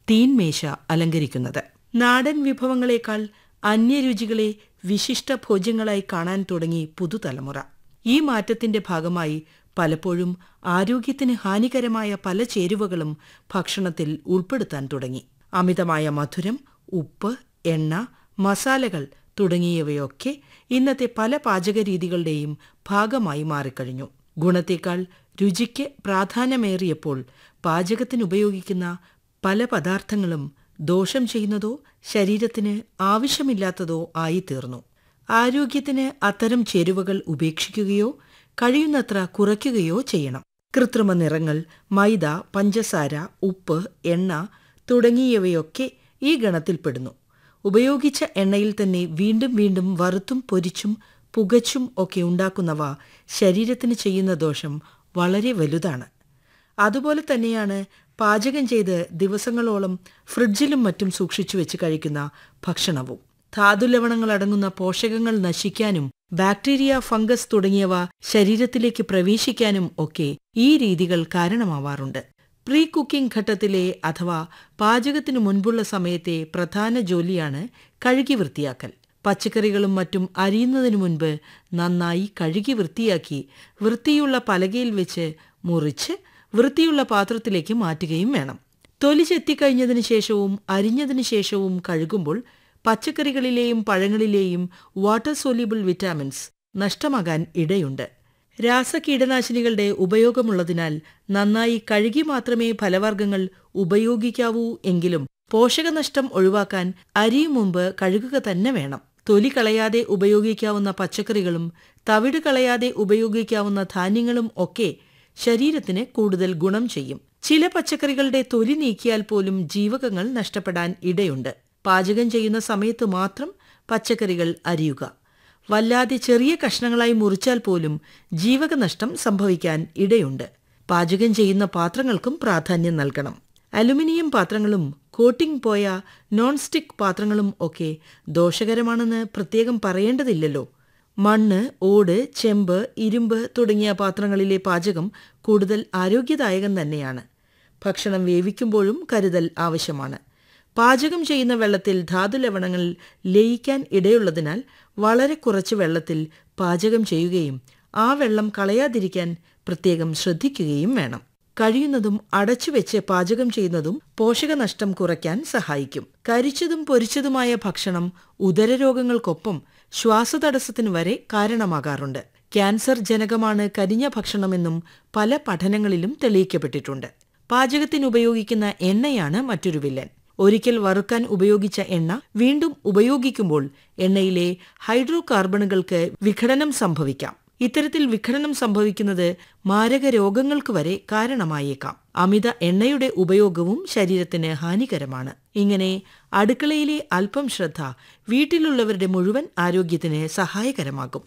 തീൻമേശ അലങ്കരിക്കുന്നത് നാടൻ വിഭവങ്ങളെക്കാൾ അന്യരുചികളെ വിശിഷ്ട ഭോജ്യങ്ങളായി കാണാൻ തുടങ്ങി പുതുതലമുറ ഈ മാറ്റത്തിന്റെ ഭാഗമായി പലപ്പോഴും ആരോഗ്യത്തിന് ഹാനികരമായ പല ചേരുവകളും ഭക്ഷണത്തിൽ ഉൾപ്പെടുത്താൻ തുടങ്ങി അമിതമായ മധുരം ഉപ്പ് എണ്ണ മസാലകൾ തുടങ്ങിയവയൊക്കെ ഇന്നത്തെ പല പാചകരീതികളുടെയും ഭാഗമായി മാറിക്കഴിഞ്ഞു ഗുണത്തേക്കാൾ രുചിക്ക് പ്രാധാന്യമേറിയപ്പോൾ പാചകത്തിനുപയോഗിക്കുന്ന പല പദാർത്ഥങ്ങളും ദോഷം ചെയ്യുന്നതോ ശരീരത്തിന് ആവശ്യമില്ലാത്തതോ ആയിത്തീർന്നു ആരോഗ്യത്തിന് അത്തരം ചേരുവകൾ ഉപേക്ഷിക്കുകയോ കഴിയുന്നത്ര കുറയ്ക്കുകയോ ചെയ്യണം കൃത്രിമ നിറങ്ങൾ മൈദ പഞ്ചസാര ഉപ്പ് എണ്ണ തുടങ്ങിയവയൊക്കെ ഈ ഗണത്തിൽപ്പെടുന്നു ഉപയോഗിച്ച എണ്ണയിൽ തന്നെ വീണ്ടും വീണ്ടും വറുത്തും പൊരിച്ചും പുകച്ചും ഒക്കെ ഉണ്ടാക്കുന്നവ ശരീരത്തിന് ചെയ്യുന്ന ദോഷം വളരെ വലുതാണ് അതുപോലെ തന്നെയാണ് പാചകം ചെയ്ത് ദിവസങ്ങളോളം ഫ്രിഡ്ജിലും മറ്റും സൂക്ഷിച്ചു വെച്ച് കഴിക്കുന്ന ഭക്ഷണവും ധാതുലവണങ്ങൾ അടങ്ങുന്ന പോഷകങ്ങൾ നശിക്കാനും ബാക്ടീരിയ ഫംഗസ് തുടങ്ങിയവ ശരീരത്തിലേക്ക് പ്രവേശിക്കാനും ഒക്കെ ഈ രീതികൾ കാരണമാവാറുണ്ട് പ്രീ കുക്കിംഗ് ഘട്ടത്തിലെ അഥവാ പാചകത്തിനു മുൻപുള്ള സമയത്തെ പ്രധാന ജോലിയാണ് കഴുകി വൃത്തിയാക്കൽ പച്ചക്കറികളും മറ്റും അരിയുന്നതിനു മുൻപ് നന്നായി കഴുകി വൃത്തിയാക്കി വൃത്തിയുള്ള പലകയിൽ വെച്ച് മുറിച്ച് വൃത്തിയുള്ള പാത്രത്തിലേക്ക് മാറ്റുകയും വേണം തൊലി ചെത്തിക്കഴിഞ്ഞതിനു ശേഷവും അരിഞ്ഞതിനു ശേഷവും കഴുകുമ്പോൾ പച്ചക്കറികളിലെയും പഴങ്ങളിലെയും വാട്ടർ സോല്യൂബിൾ വിറ്റാമിൻസ് നഷ്ടമാകാൻ ഇടയുണ്ട് രാസകീടനാശിനികളുടെ ഉപയോഗമുള്ളതിനാൽ നന്നായി കഴുകി മാത്രമേ ഫലവർഗ്ഗങ്ങൾ ഉപയോഗിക്കാവൂ എങ്കിലും പോഷകനഷ്ടം ഒഴിവാക്കാൻ അരിയും മുമ്പ് കഴുകുക തന്നെ വേണം തൊലി കളയാതെ ഉപയോഗിക്കാവുന്ന പച്ചക്കറികളും തവിട് കളയാതെ ഉപയോഗിക്കാവുന്ന ധാന്യങ്ങളും ഒക്കെ ശരീരത്തിന് കൂടുതൽ ഗുണം ചെയ്യും ചില പച്ചക്കറികളുടെ തൊലി നീക്കിയാൽ പോലും ജീവകങ്ങൾ നഷ്ടപ്പെടാൻ ഇടയുണ്ട് പാചകം ചെയ്യുന്ന സമയത്ത് മാത്രം പച്ചക്കറികൾ അരിയുക വല്ലാതെ ചെറിയ കഷ്ണങ്ങളായി മുറിച്ചാൽ പോലും ജീവകനഷ്ടം സംഭവിക്കാൻ ഇടയുണ്ട് പാചകം ചെയ്യുന്ന പാത്രങ്ങൾക്കും പ്രാധാന്യം നൽകണം അലുമിനിയം പാത്രങ്ങളും കോട്ടിംഗ് പോയ നോൺ സ്റ്റിക് പാത്രങ്ങളും ഒക്കെ ദോഷകരമാണെന്ന് പ്രത്യേകം പറയേണ്ടതില്ലല്ലോ മണ്ണ് ഓട് ചെമ്പ് ഇരുമ്പ് തുടങ്ങിയ പാത്രങ്ങളിലെ പാചകം കൂടുതൽ ആരോഗ്യദായകം തന്നെയാണ് ഭക്ഷണം വേവിക്കുമ്പോഴും കരുതൽ ആവശ്യമാണ് പാചകം ചെയ്യുന്ന വെള്ളത്തിൽ ധാതുലവണങ്ങൾ ലയിക്കാൻ ഇടയുള്ളതിനാൽ വളരെ കുറച്ച് വെള്ളത്തിൽ പാചകം ചെയ്യുകയും ആ വെള്ളം കളയാതിരിക്കാൻ പ്രത്യേകം ശ്രദ്ധിക്കുകയും വേണം കഴിയുന്നതും അടച്ചുവെച്ച് പാചകം ചെയ്യുന്നതും പോഷകനഷ്ടം കുറയ്ക്കാൻ സഹായിക്കും കരിച്ചതും പൊരിച്ചതുമായ ഭക്ഷണം ഉദരരോഗങ്ങൾക്കൊപ്പം ശ്വാസതടസ്സത്തിന് വരെ കാരണമാകാറുണ്ട് ക്യാൻസർ ജനകമാണ് കരിഞ്ഞ ഭക്ഷണമെന്നും പല പഠനങ്ങളിലും തെളിയിക്കപ്പെട്ടിട്ടുണ്ട് പാചകത്തിന് ഉപയോഗിക്കുന്ന എണ്ണയാണ് മറ്റൊരു വില്ലൻ ഒരിക്കൽ വറുക്കാൻ ഉപയോഗിച്ച എണ്ണ വീണ്ടും ഉപയോഗിക്കുമ്പോൾ എണ്ണയിലെ ഹൈഡ്രോ കാർബണുകൾക്ക് വിഘടനം സംഭവിക്കാം ഇത്തരത്തിൽ വിഘടനം സംഭവിക്കുന്നത് മാരക രോഗങ്ങൾക്ക് വരെ കാരണമായേക്കാം അമിത എണ്ണയുടെ ഉപയോഗവും ശരീരത്തിന് ഹാനികരമാണ് ഇങ്ങനെ അടുക്കളയിലെ അല്പം ശ്രദ്ധ വീട്ടിലുള്ളവരുടെ മുഴുവൻ ആരോഗ്യത്തിന് സഹായകരമാകും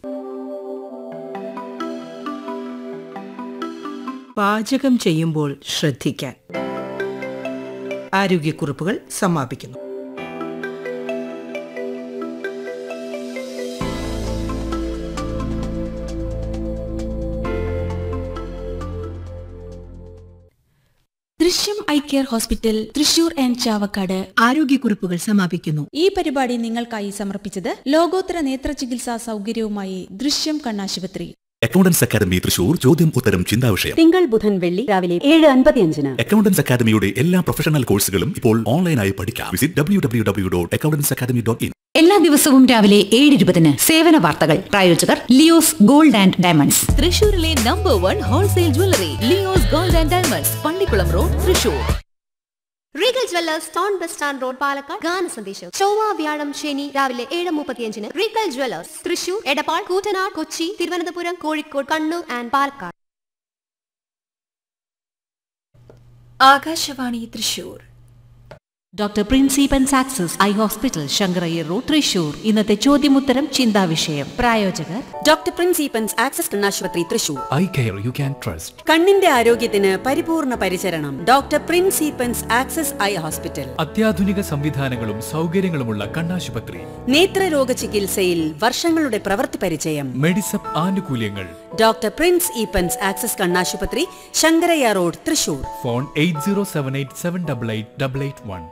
പാചകം ചെയ്യുമ്പോൾ ശ്രദ്ധിക്കാൻ ആരോഗ്യക്കുറിപ്പുകൾ സമാപിക്കുന്നു ദൃശ്യം eye care hospital Thrissur and Chavakkad ആരോഗ്യക്കുറിപ്പുകൾ സമാപിക്കുന്നു ഈ പരിപാടി നിങ്ങൾക്കായി സമർപ്പിച്ചത് ലോകോത്തര നേത്ര ചികിത്സാ സൗകര്യവുമായി ദൃശ്യം കണ്ണാശുപത്രി അക്കൗണ്ടൻസ് അക്കാദമി തൃശൂർ ചോദ്യം ഉത്തരം ചിന്താ വിഷയം തിങ്കൾ ബുധൻ വെള്ളി രാവിലെ ഏഴ് അൻപത്തിയഞ്ചിന് അക്കൗണ്ടൻസ് അക്കാദമിയുടെ എല്ലാ പ്രൊഫഷണൽ കോഴ്സുകളും ഇപ്പോൾ ഓൺലൈനായി പഠിക്കാം visit W W W dot accountants academy dot in എല്ലാ ദിവസവും രാവിലെ ഏഴ് ഇരുപതിന് സേവന വാർത്തകൾ പ്രായോജകർ ലിയോസ് ഗോൾഡ് ആൻഡ് ഡയമണ്ട്സ് തൃശൂരിലെ number one wholesale jewellery Leo's gold and diamonds Pallikulam road Thrissur Regal jewellers town bus stand road Palakkad ഗാന സന്ദേശം ചൊവ്വ വ്യാഴം ശനി രാവിലെ ഏഴ് മുപ്പത്തിയഞ്ചിന് Regal jewellers Thrissur Edappal Koottanad Kochi Thiruvananthapuram Kozhikode Kannur and Palakkad Akashvani Thrissur doctor പ്രിൻസിപ്പൻ സാക്സസ് eye hospital Sankara Iyer road Thrissur ഇന്നത്തെ ചോദ്യമുത്തരം ചിന്താവിഷയം പ്രായോജകർ ഡോക്ടർ പ്രിൻസിപ്പൻസ് ആക്സസ് കണ്ണാശുപത്രി Thrissur eye care you can trust കണ്ണിന്റെ ആരോഗ്യത്തിന് പരിപൂർണ പരിചരണം ഡോക്ടർ പ്രിൻസിപ്പൻസ് ആക്സസ് ഐ ഹോസ്പിറ്റൽ അത്യാധുനിക സംവിധാനങ്ങളും സൗകര്യങ്ങളുമുള്ള കണ്ണാശുപത്രി നേത്രരോഗ ചികിത്സയിൽ വർഷങ്ങളുടെ പ്രവൃത്തി പരിചയം മെഡിസപ്പ് ആനുകൂല്യങ്ങൾ ഡോക്ടർ പ്രിൻസ് ഈപ്പൻസ് ആക്സസ് കണ്ണാശുപത്രി Sankarayya road Thrissur phone eight zero seven eight seven double eight double eight one